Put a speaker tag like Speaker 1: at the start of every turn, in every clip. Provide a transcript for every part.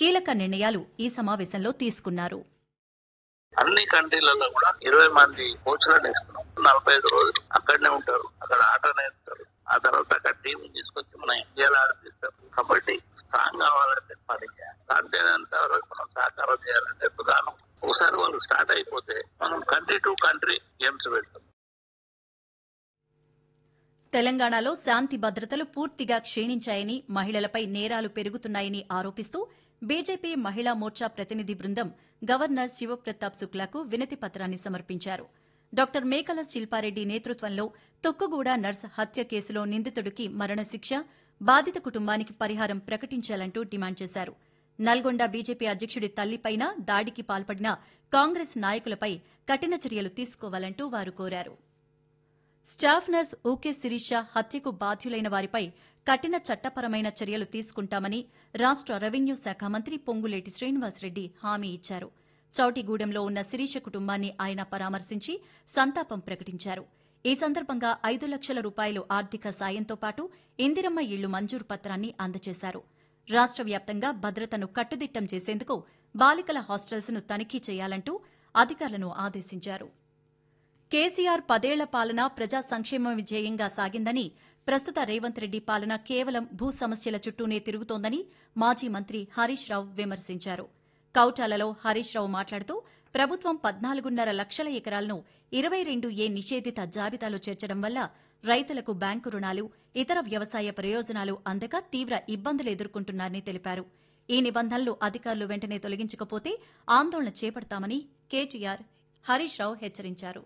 Speaker 1: కీలక నిర్ణయాలు ఈ సమావేశంలో తీసుకున్నారు
Speaker 2: అన్ని కంట్రీలలో కూడా ఇరవై మంది కోచ్లను ఇస్తున్నాం నలభై ఐదు రోజులు అక్కడనే ఉంటారు అక్కడ ఆట నేర్పుతారు ఆ తర్వాత అక్కడ టీం తీసుకొచ్చి మన ఇండియాలో ఆడిపిస్తారు కాబట్టి స్ట్రాంగ్ కావాలంటే పని చేయాలి సాధ్యమైనంత వరకు మనం సహకారం చేయాలంటే ప్రధానం ఒకసారి వాళ్ళు స్టార్ట్ అయిపోతే మనం కంట్రీ టు కంట్రీ గేమ్స్ పెడతాం
Speaker 1: తెలంగాణలో శాంతి భద్రతలు పూర్తిగా క్షీణించాయని మహిళలపై నేరాలు పెరుగుతున్నాయని ఆరోపిస్తూ బీజేపీ మహిళా మోర్చా ప్రతినిధి బృందం గవర్నర్ శివప్రతాప్ శుక్లాకు వినతి పత్రాన్ని సమర్పించారు డాక్టర్ మేకల శిల్పారెడ్డి నేతృత్వంలో తొక్కుగూడ నర్స్ హత్య కేసులో నిందితుడికి మరణశిక్ష బాధిత కుటుంబానికి పరిహారం ప్రకటించాలంటూ డిమాండ్ చేశారు నల్గొండ బీజేపీ అధ్యక్షుడి తల్లిపైన దాడికి పాల్పడిన కాంగ్రెస్ నాయకులపై కఠిన చర్యలు తీసుకోవాలంటూ వారు కోరారు స్టాఫ్ నర్స్ ఓకే శిరీష హత్యకు బాధ్యులైన వారిపై కఠిన చట్టపరమైన చర్యలు తీసుకుంటామని రాష్ట రెవెన్యూ శాఖ మంత్రి పొంగులేటి శ్రీనివాసరెడ్డి హామీ ఇచ్చారు చౌటిగూడెంలో ఉన్న శిరీష కుటుంబాన్ని ఆయన పరామర్శించి సంతాపం ప్రకటించారు ఈ సందర్భంగా ఐదు లక్షల రూపాయలు ఆర్థిక సాయంతో పాటు ఇందిరమ్మ ఇళ్లు మంజూరు పత్రాన్ని అందజేశారు రాష్ట వ్యాప్తంగా భద్రతను కట్టుదిట్టం చేసేందుకు బాలికల హాస్టల్స్ ను తనిఖీ చేయాలంటూ అధికారులను ఆదేశించారు కేసీఆర్ పదేళ్ల పాలన ప్రజా సంక్షేమ విజయంగా సాగిందని ప్రస్తుత రేవంత్ రెడ్డి పాలన కేవలం భూ సమస్యల చుట్టూనే తిరుగుతోందని మాజీ మంత్రి హరీష్ రావు విమర్శించారు కౌటాలలో హరీష్ రావు మాట్లాడుతూ ప్రభుత్వం పద్నాలుగున్నర లక్షల ఎకరాలను ఇరవై రెండు ఏ నిషేధిత జాబితాలో చేర్చడం వల్ల రైతులకు బ్యాంకు రుణాలు ఇతర వ్యవసాయ ప్రయోజనాలు అందక తీవ్ర ఇబ్బందులు ఎదుర్కొంటున్నారని తెలిపారు ఈ నిబంధనలు అధికారులు వెంటనే తొలగించకపోతే ఆందోళన చేపడతామని కేటీఆర్ హరీష్ రావు హెచ్చరించారు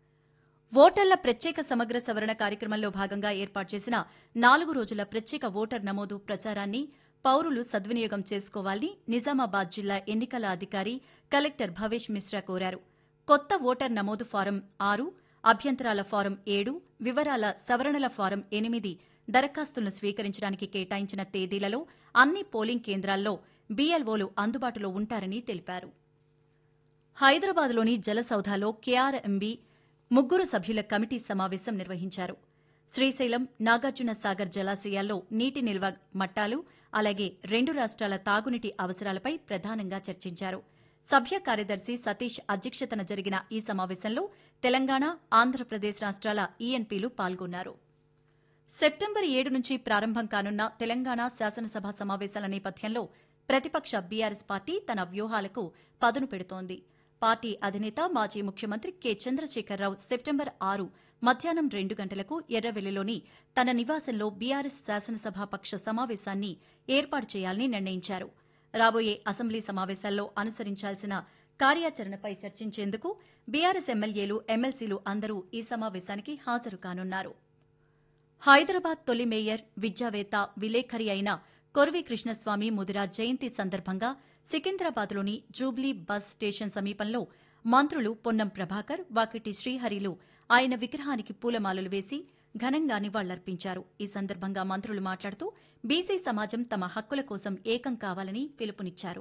Speaker 1: ఓటర్ల ప్రత్యేక సమగ్ర సవరణ కార్యక్రమంలో భాగంగా ఏర్పాటు చేసిన నాలుగు రోజుల ప్రత్యేక ఓటర్ నమోదు ప్రచారాన్ని పౌరులు సద్వినియోగం చేసుకోవాలని నిజామాబాద్ జిల్లా ఎన్నికల అధికారి కలెక్టర్ భవేష్ మిశ్రా కోరారు కొత్త ఓటర్ నమోదు ఫారం ఆరు అభ్యంతరాల ఫారం ఏడు వివరాల సవరణల ఫారం ఎనిమిది దరఖాస్తులను స్వీకరించడానికి కేటాయించిన తేదీలలో అన్ని పోలింగ్ కేంద్రాల్లో బీఎల్ఓలు అందుబాటులో ఉంటారని తెలిపారు హైదరాబాద్లోని జలసౌధాలో కేఆర్ఎంబీ ముగ్గురు సభ్యుల కమిటీ సమావేశం నిర్వహించారు శ్రీశైలం నాగార్జున సాగర్ జలాశయాల్లో నీటి నిల్వ మట్టాలు అలాగే రెండు రాష్ట్రాల తాగునీటి అవసరాలపై ప్రధానంగా చర్చించారు సభ్య కార్యదర్శి సతీష్ అధ్యక్షతన జరిగిన ఈ సమావేశంలో తెలంగాణ ఆంధ్రప్రదేశ్ రాష్ట్రాల ఈఎన్పీలు పాల్గొన్నారు సెప్టెంబర్ ఏడు నుంచి ప్రారంభం కానున్న తెలంగాణ శాసనసభ సమావేశాల నేపథ్యంలో ప్రతిపక్ష బీఆర్ఎస్ పార్టీ తన వ్యూహాలకు పదును పెడుతోంది పార్టీ అధినేత మాజీ ముఖ్యమంత్రి కె చంద్రశేఖరరావు సెప్టెంబర్ ఆరు మధ్యాహ్నం రెండు గంటలకు ఎర్రవెల్లిలోని తన నివాసంలో బీఆర్ఎస్ శాసనసభాపక్ష సమావేశాన్ని ఏర్పాటు చేయాలని నిర్ణయించారు రాబోయే అసెంబ్లీ సమావేశాల్లో అనుసరించాల్సిన కార్యాచరణపై చర్చించేందుకు బీఆర్ఎస్ ఎమ్మెల్యేలు ఎమ్మెల్సీలు అందరూ ఈ సమావేశానికి హాజరు కానున్నారు హైదరాబాద్ తొలి మేయర్ విద్యావేత్త విలేఖరి అయిన కొరవి కృష్ణస్వామి ముదిరా జయంతి సందర్భంగా సికింద్రాబాద్లోని జూబ్లీ బస్ స్టేషన్ సమీపంలో మంత్రులు పొన్నం ప్రభాకర్ వాకిటి శ్రీహరిలు ఆయన విగ్రహానికి పూలమాలలు వేసి ఘనంగా నివాళులర్పించారు ఈ సందర్భంగా మంత్రులు మాట్లాడుతూ బీసీ సమాజం తమ హక్కుల కోసం ఏకం కావాలని పిలుపునిచ్చారు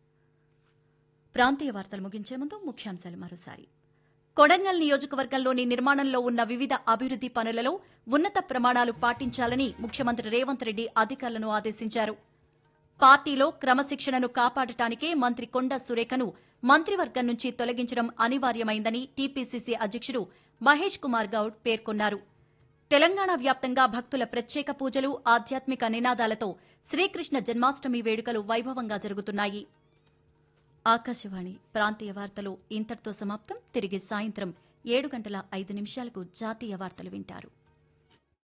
Speaker 1: ప్రాంతీయ వార్తలు ముగించే ముందు ముఖ్యాంశాలు మరోసారి కొడంగల్ నియోజకవర్గంలోని నిర్మాణంలో ఉన్న వివిధ అభివృద్ది పనులలో ఉన్నత ప్రమాణాలు పాటించాలని ముఖ్యమంత్రి రేవంత్ రెడ్డి అధికారులను ఆదేశించారు పార్టీలో క్రమశిక్షణను కాపాడటానికే మంత్రి కొండ సురేఖను మంత్రివర్గం నుంచి తొలగించడం అనివార్యమైందని టీపీసీసీ అధ్యక్షుడు మహేష్ కుమార్ గౌడ్ పేర్కొన్నారు తెలంగాణ వ్యాప్తంగా భక్తుల ప్రత్యేక పూజలు ఆధ్యాత్మిక నినాదాలతో శ్రీకృష్ణ జన్మాష్టమి వేడుకలు వైభవంగా జరుగుతున్నాయి ఆకాశవాణి ప్రాంతీయ వార్తలు ఇంతటితో సమాప్తం తిరిగి సాయంత్రం ఏడు గంటల ఐదు నిమిషాలకు జాతీయ వార్తలు వింటారు